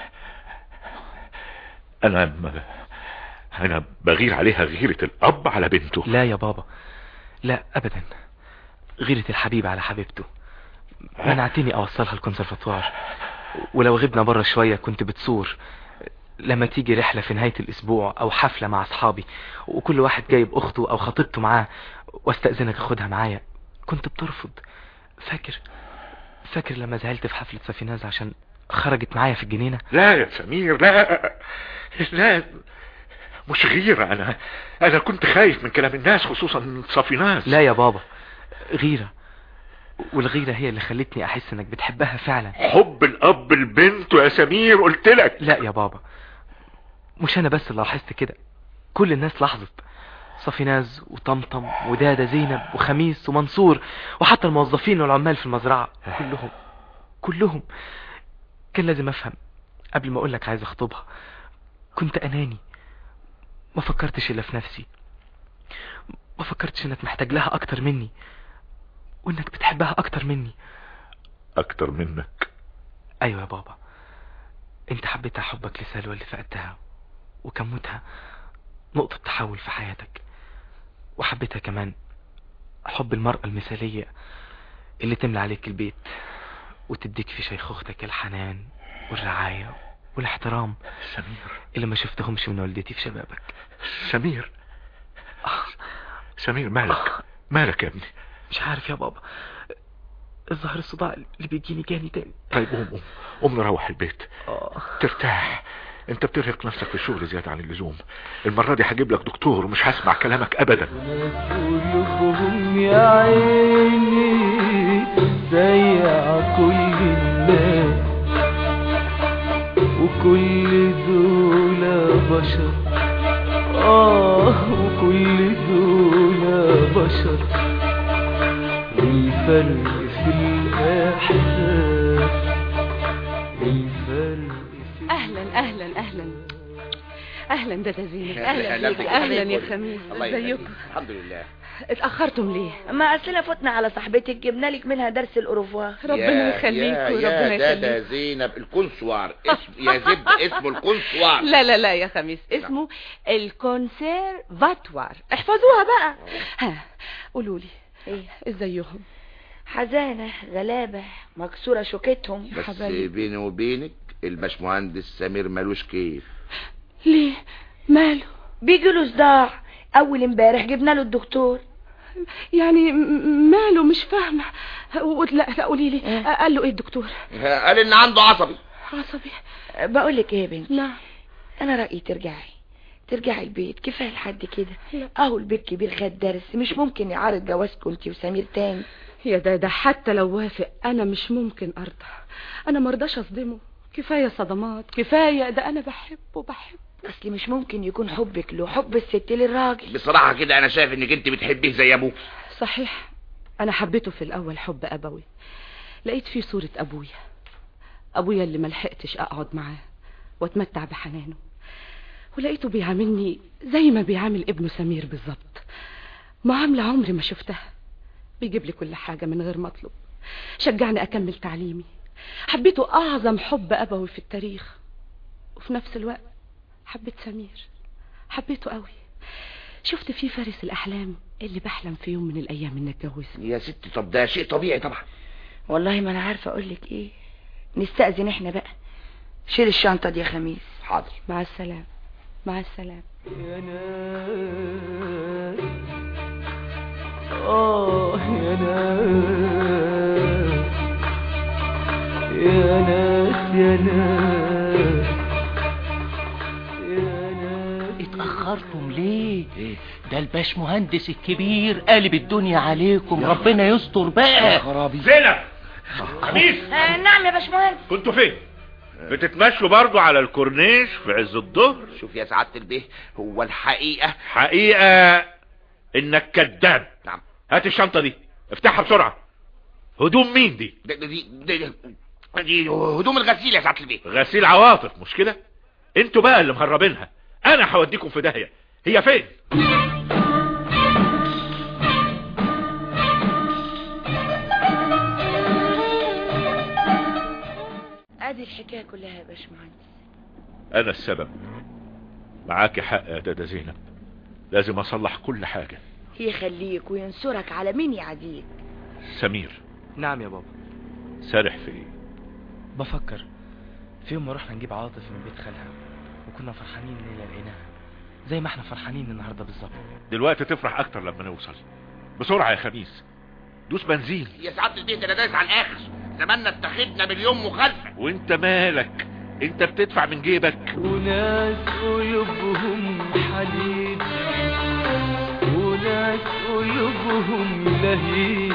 انا م... انا بغير عليها غيرة الاب على بنته لا يا بابا لا ابدا غيرة الحبيب على حبيبته منعتني اوصلها الكونسرفاتوار ولو غبنا بره شوية كنت بتصور لما تيجي رحلة في نهاية الاسبوع او حفلة مع اصحابي وكل واحد جايب اخته او خطيبته معاه واستأذنك اخدها معايا كنت بترفض فاكر فاكر لما زعلت في حفلة سفيناز عشان خرجت معايا في الجنينة لا يا سمير لا لا مش غيرة انا انا كنت خايف من كلام الناس خصوصا صفيناز لا يا بابا غيرة والغيرة هي اللي خلتني احس انك بتحبها فعلا حب الاب لبنته يا سمير قلت لك لا يا بابا مش انا بس اللي لاحظت كده كل الناس لاحظت صفيناز وطمطم ودادة زينب وخميس ومنصور وحتى الموظفين والعمال في المزرعة كلهم كلهم كان لازم افهم قبل ما اقولك عايز اخطبها كنت اناني ما فكرتش الا في نفسي ما فكرتش انك محتاج لها اكتر مني وانك بتحبها اكتر مني اكتر منك ايوه يا بابا انت حبيتها حبك لسلوى اللي فقدتها وكان موتها نقطة تحول في حياتك وحبيتها كمان حب المرأة المثالية اللي تملى عليك البيت وتديك في شيخوختك الحنان والرعاية والاحترام سمير اللي ما شفتهمش من والدتي في شبابك سمير سمير مالك مالك يا ابني مش عارف يا بابا الظهر الصداع اللي بيجيني جاني تاني طيب قوم قوم قوم نروح البيت ترتاح انت بترهق نفسك في الشغل زيادة عن اللزوم المرة دي هجيب لك دكتور ومش هسمع كلامك ابدا قلوبهم يا عيني زي كل الناس وكل دول بشر آه وكل دول بشر والفرق في الإحساس الفرق اهلا اهلا اهلا اهلا دادا زينب أهلا اهلا بك. بيك اهلا يا خميس الله يخليك. ازيكم الحمد لله اتاخرتم ليه ما اصلنا فتنا على صاحبتك جبنا لك منها درس الاوروفوار ربنا يخليك يا وربنا يا دادا يخليك زينب الكونسوار اسم يا زبد اسمه الكونسوار لا لا لا يا خميس اسمه الكونسيرفاتوار احفظوها بقى ها قولوا لي ايه ازيهم حزانة غلابة مكسورة شوكتهم بس بيني وبينك الباشمهندس سمير ملوش كيف ليه ماله بيجي له صداع اول امبارح جبنا له الدكتور يعني م- ماله مش فاهمه و- لا لا قولي لي قال له ايه الدكتور قال ان عنده عصبي عصبي بقول لك ايه يا بنتي نعم انا رأيي ترجعي ترجعي البيت كفايه لحد كده اهو البيت كبير خد درس مش ممكن يعارض جوازكم انت وسمير تاني يا دادا حتى لو وافق انا مش ممكن ارضى انا مرضاش اصدمه كفايه صدمات كفايه ده انا بحبه بحبه اصل مش ممكن يكون حبك له حب الست للراجل بصراحة كده انا شايف انك انت بتحبيه زي ابوك صحيح انا حبيته في الاول حب ابوي لقيت فيه صورة ابويا ابويا اللي ملحقتش اقعد معاه واتمتع بحنانه ولقيته بيعاملني زي ما بيعامل ابنه سمير بالظبط معاملة عمري ما شفتها بيجيب لي كل حاجة من غير ما اطلب شجعني اكمل تعليمي حبيته اعظم حب ابوي في التاريخ وفي نفس الوقت حبيت سمير حبيته قوي شفت فيه فارس الاحلام اللي بحلم في يوم من الايام ان اتجوزه يا ستي طب ده شيء طبيعي طبعا والله ما انا عارفه اقول لك ايه نستأذن احنا بقى شيل الشنطه دي يا خميس حاضر مع السلامة مع السلامة يا ناس آه يا ناس يا ناس يا ناس يا ناس اتأخرتم ليه ده الباش مهندس الكبير قالب الدنيا عليكم ربنا يستر بقى خرابي زينب خميس آه نعم يا باشمهندس كنتوا فين بتتمشوا برضو على الكورنيش في عز الظهر شوف يا سعادة البيه هو الحقيقة حقيقة انك كذاب نعم هات الشنطة دي افتحها بسرعة هدوم مين دي دي دي, دي, دي, دي هدوم الغسيل يا سعادة البيه غسيل عواطف مش كده انتوا بقى اللي مهربينها انا هوديكم في داهية هي فين ادي الحكايه كلها يا باشمهندس انا السبب معاكي حق يا دادا زينب لازم اصلح كل حاجة يخليك وينصرك على مين يعديك سمير نعم يا بابا سارح في ايه بفكر في يوم ما رحنا نجيب عاطف من بيت خالها وكنا فرحانين ليلة لقيناها زي ما احنا فرحانين النهاردة بالظبط دلوقتي تفرح اكتر لما نوصل بسرعة يا خميس دوس بنزين يا سعادة البيه ده انا دايس على الاخر زماننا اتخذنا باليوم مخالفة وانت مالك انت بتدفع من جيبك وناس قلوبهم حديد وناس قلوبهم لهيب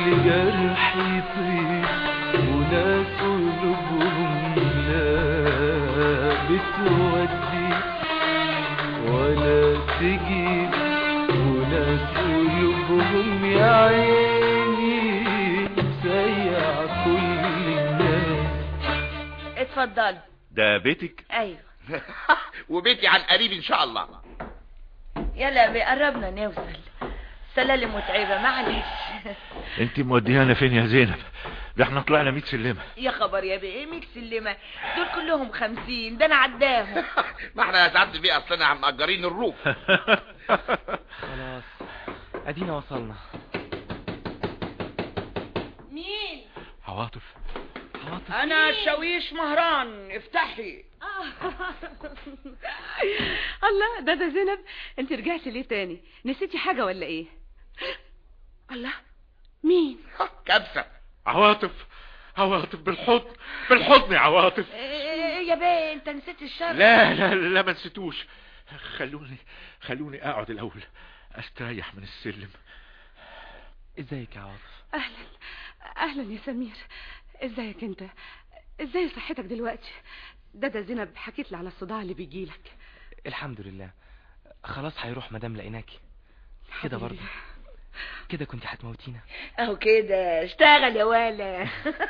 كل جرح يطيب وناس قلوبهم لا بتودي ولا تجيب وناس قلوبهم يا عيني مسيع كل الناس اتفضل ده بيتك ايوه وبيتي عن قريب ان شاء الله يلا بقربنا نوصل سلالم متعبة معلش انت موديانا فين يا زينب ده احنا طلعنا 100 سلمة يا خبر يا بيه ميك سلمة دول كلهم خمسين ده انا عداهم ما احنا يا سعادة البيه اصلنا مأجرين الروف خلاص ادينا وصلنا مين عواطف انا الشاويش مهران افتحي الله ده ده زينب انت رجعتي ليه تاني نسيتي حاجة ولا ايه الله مين كبسة عواطف عواطف بالحضن بالحضن يا عواطف إيه يا بيه انت نسيت الشر لا لا لا ما نسيتوش خلوني خلوني اقعد الاول استريح من السلم ازيك يا عاطف اهلا اهلا يا سمير ازيك انت ازاي صحتك دلوقتي ده ده زينب حكيت لي على الصداع اللي بيجيلك الحمد لله خلاص هيروح مدام لقيناكي كده برضه كده كنت هتموتينا اهو كده اشتغل يا ولا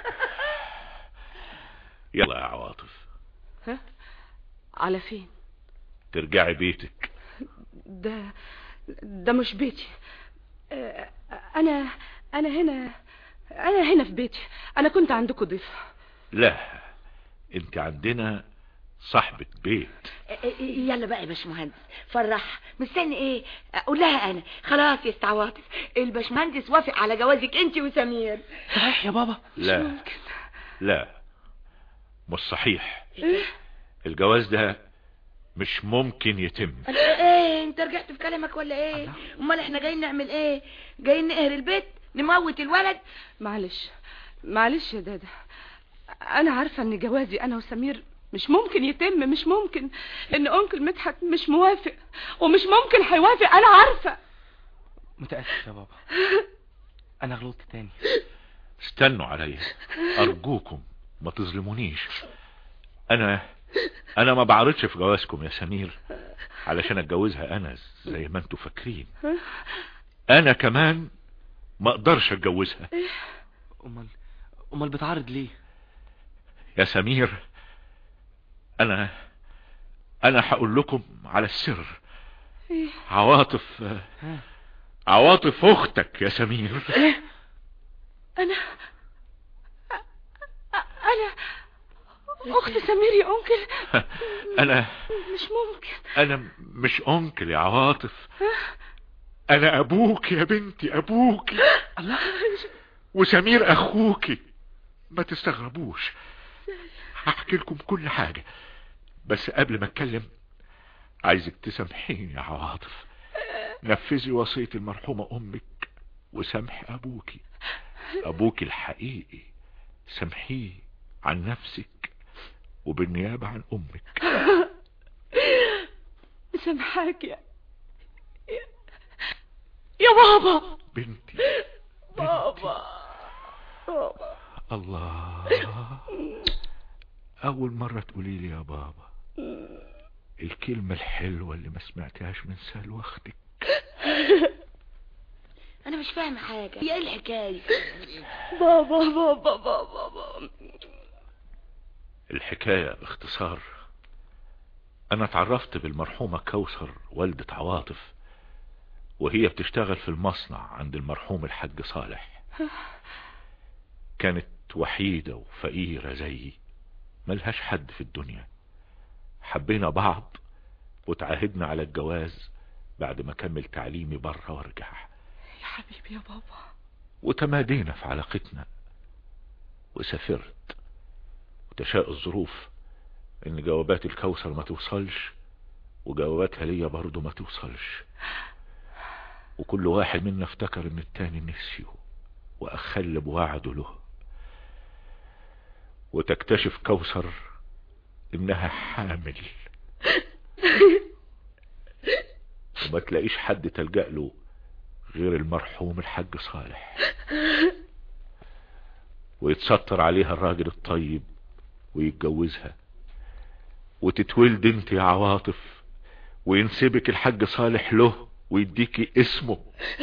يلا يا عواطف ها على فين ترجعي بيتك ده ده مش بيتي آه، انا انا هنا انا هنا في بيتي انا كنت عندكم ضيف لا انت عندنا صاحبة بيت يلا بقى يا باشمهندس فرح مستني ايه اقول لها انا خلاص يا أست عواطف الباشمهندس وافق على جوازك انت وسمير صحيح يا بابا لا لا مش صحيح الجواز ده مش ممكن يتم ايه انت رجعت في كلامك ولا ايه امال احنا جايين نعمل ايه جايين نقهر البيت نموت الولد معلش معلش يا دادا انا عارفة ان جوازي انا وسمير مش ممكن يتم مش ممكن ان انكل مدحت مش موافق ومش ممكن هيوافق انا عارفة متأسف يا بابا انا غلطت تاني استنوا عليا ارجوكم ما تظلمونيش انا انا ما بعرضش في جوازكم يا سمير علشان اتجوزها انا زي ما انتوا فاكرين انا كمان ما اقدرش اتجوزها امال امال بتعرض ليه يا سمير انا انا هقول لكم على السر إيه؟ عواطف عواطف اختك يا سمير انا انا اخت سمير يا انكل انا مش ممكن انا مش انكل يا عواطف انا ابوك يا بنتي ابوك الله وسمير اخوكي ما تستغربوش هحكي لكم كل حاجة بس قبل ما اتكلم عايزك تسامحيني يا عواطف نفذي وصية المرحومة امك وسامحي ابوكي ابوكي الحقيقي سامحيه عن نفسك وبالنيابة عن امك سامحاك يا يا- يا بابا بنتي بابا بابا الله اول مرة تقولي لي يا بابا الكلمة الحلوة اللي ما سمعتهاش من سال اختك انا مش فاهمه حاجه هي ايه الحكايه بابا بابا بابا بابا الحكاية باختصار انا اتعرفت بالمرحومة كوثر والدة عواطف وهي بتشتغل في المصنع عند المرحوم الحاج صالح كانت وحيدة وفقيرة زيي ملهاش حد في الدنيا حبينا بعض وتعاهدنا على الجواز بعد ما كمل تعليمي بره وارجع يا حبيبي يا بابا وتمادينا في علاقتنا وسافرت وتشاء الظروف ان جوابات الكوثر ما توصلش وجواباتها ليا برضه ما توصلش وكل واحد منا افتكر ان التاني نسيه واخل بوعده له وتكتشف كوثر انها حامل وما تلاقيش حد تلجأ له غير المرحوم الحاج صالح ويتستر عليها الراجل الطيب ويتجوزها وتتولد انت يا عواطف وينسبك الحاج صالح له ويديكي اسمه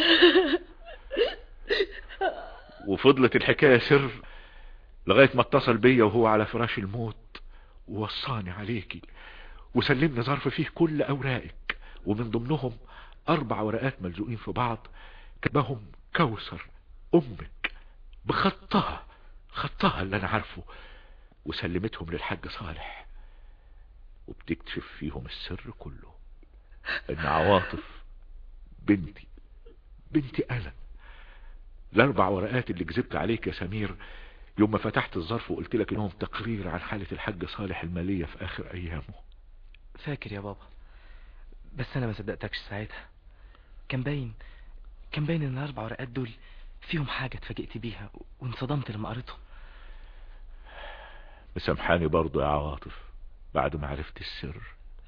وفضلت الحكاية سر لغاية ما اتصل بيا وهو على فراش الموت ووصاني عليكي وسلمني ظرف فيه كل اوراقك ومن ضمنهم اربع ورقات ملزوقين في بعض كتبهم كوثر امك بخطها خطها اللي انا عارفه وسلمتهم للحاج صالح وبتكتشف فيهم السر كله ان عواطف بنتي بنتي انا الاربع ورقات اللي كذبت عليك يا سمير يوم ما فتحت الظرف وقلت لك انهم تقرير عن حالة الحاج صالح المالية في اخر ايامه فاكر يا بابا بس انا ما صدقتكش ساعتها كان باين كان باين ان الاربع ورقات دول فيهم حاجة اتفاجئت بيها وانصدمت لما قريتهم مسامحاني برضو يا عواطف بعد ما عرفت السر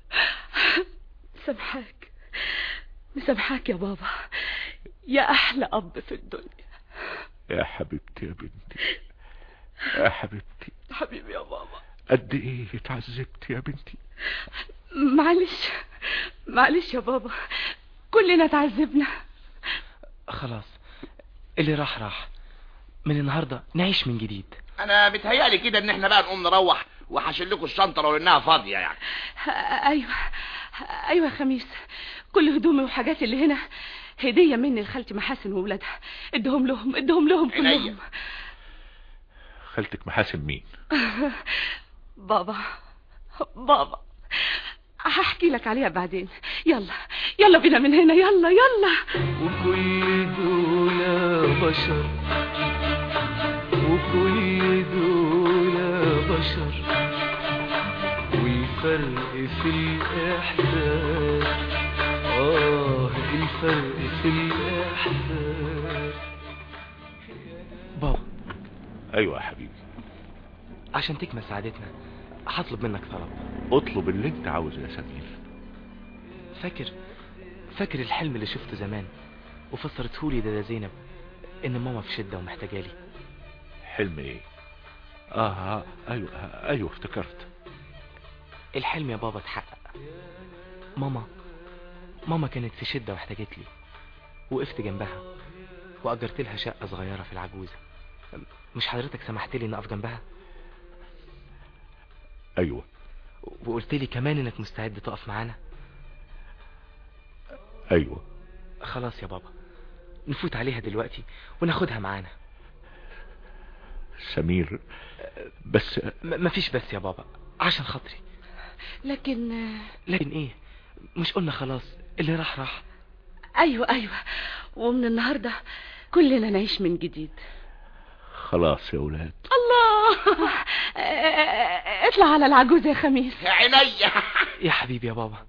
مسامحاك مسامحاك يا بابا يا احلى اب في الدنيا يا حبيبتي يا بنتي يا حبيبتي حبيبي يا بابا قد ايه اتعذبت يا بنتي معلش معلش يا بابا كلنا تعذبنا خلاص اللي راح راح من النهاردة نعيش من جديد انا بتهيألي كده ان احنا بقى نقوم نروح وهشيل لكم الشنطه لو انها فاضيه يعني ايوه ايوه يا خميس كل هدومي وحاجاتي اللي هنا هدية مني لخالتي محاسن وولادها ادهم لهم ادهم لهم كلهم خالتك محاسن مين بابا بابا هحكي لك عليها بعدين يلا يلا بينا من هنا يلا يلا وكل دول بشر وكل دول بشر والفرق في الإحساس آه الفرق في الإحساس بابا ايوه يا حبيبي عشان تكمل سعادتنا هطلب منك طلب اطلب اللي انت عاوزه يا سمير فاكر فاكر الحلم اللي شفته زمان وفسرتهولي ده, ده زينب ان ماما في شدة ومحتاجالي حلم ايه اه, آه ايوه آه ايوه افتكرت الحلم يا بابا اتحقق ماما ماما كانت في شدة واحتاجت لي وقفت جنبها وأجرت لها شقة صغيرة في العجوزة مش حضرتك سمحت لي ان اقف جنبها ايوه وقلت لي كمان انك مستعد تقف معانا ايوه خلاص يا بابا نفوت عليها دلوقتي وناخدها معانا سمير بس م مفيش بس يا بابا عشان خاطري لكن لكن ايه مش قلنا خلاص اللي راح راح ايوه ايوه ومن النهارده كلنا نعيش من جديد خلاص يا ولاد الله اطلع على العجوز يا خميس يا عينيا يا حبيبي يا بابا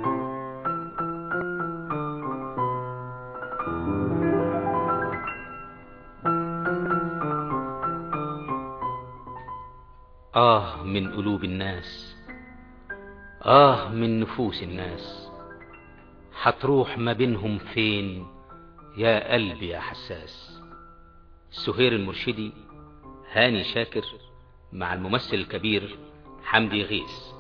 آه من قلوب الناس آه من نفوس الناس هتروح ما بينهم فين يا قلبي يا حساس سهير المرشدي هاني شاكر مع الممثل الكبير حمدي غيث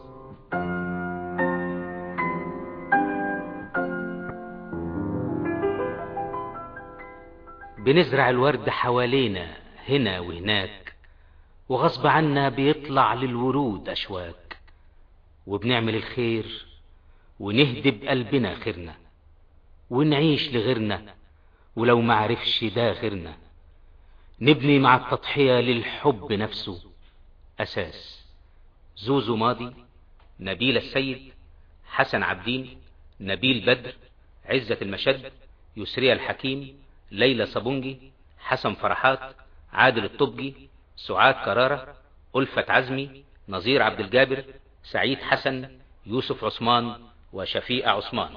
بنزرع الورد حوالينا هنا وهناك وغصب عنا بيطلع للورود أشواك وبنعمل الخير ونهدي بقلبنا خيرنا ونعيش لغيرنا ولو معرفش ده غيرنا نبني مع التضحية للحب نفسه أساس زوزو ماضي نبيل السيد حسن عبدين نبيل بدر عزة المشد يسرية الحكيم ليلى صابونجي حسن فرحات عادل الطبجي سعاد كرارة ألفة عزمي نظير عبد الجابر سعيد حسن يوسف عثمان وشفيقة عثمان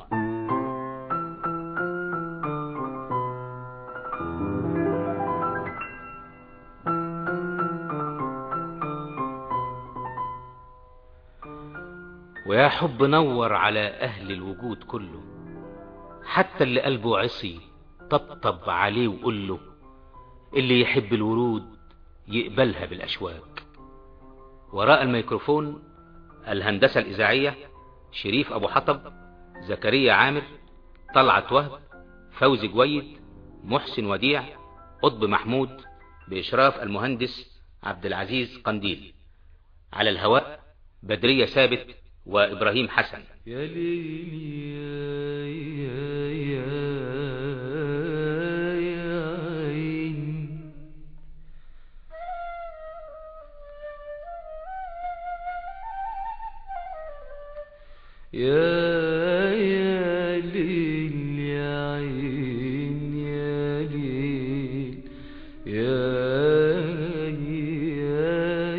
ويا حب نور على أهل الوجود كله حتى اللي قلبه عصي طبطب عليه وقول له اللي يحب الورود يقبلها بالأشواك وراء الميكروفون الهندسة الإذاعية شريف أبو حطب زكريا عامر طلعت وهب فوزي جويد محسن وديع قطب محمود بإشراف المهندس عبد العزيز قنديل على الهواء بدرية ثابت وإبراهيم حسن يا ليل يا يا يا عين يا يا ليل يا عين يا ليل يا يا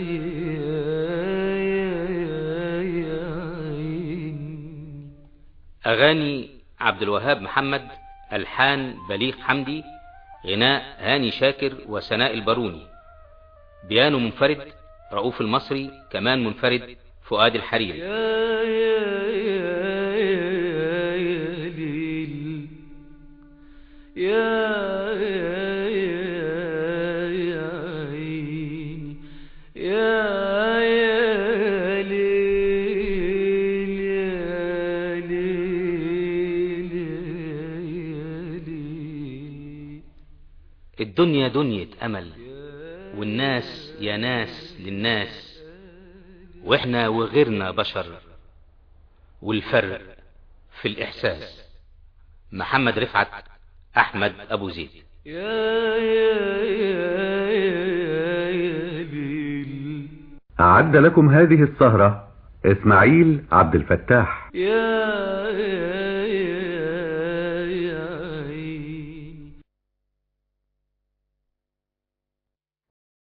يا يا عين أغاني عبد الوهاب محمد ألحان بليغ حمدي غناء هاني شاكر وسناء الباروني بيانو منفرد رؤوف المصري كمان منفرد فؤاد الحريري يا يا يا يا يا ليل يا يا يا يا عيني يا يا ليل يا ليل يا ليل الدنيا دنيا أمل والناس يا ناس للناس واحنا وغيرنا بشر والفرق في الإحساس محمد رفعت أحمد أبو زيد يا يا يا يا يا ليل أعد لكم هذه السهرة إسماعيل عبد الفتاح يا يا يا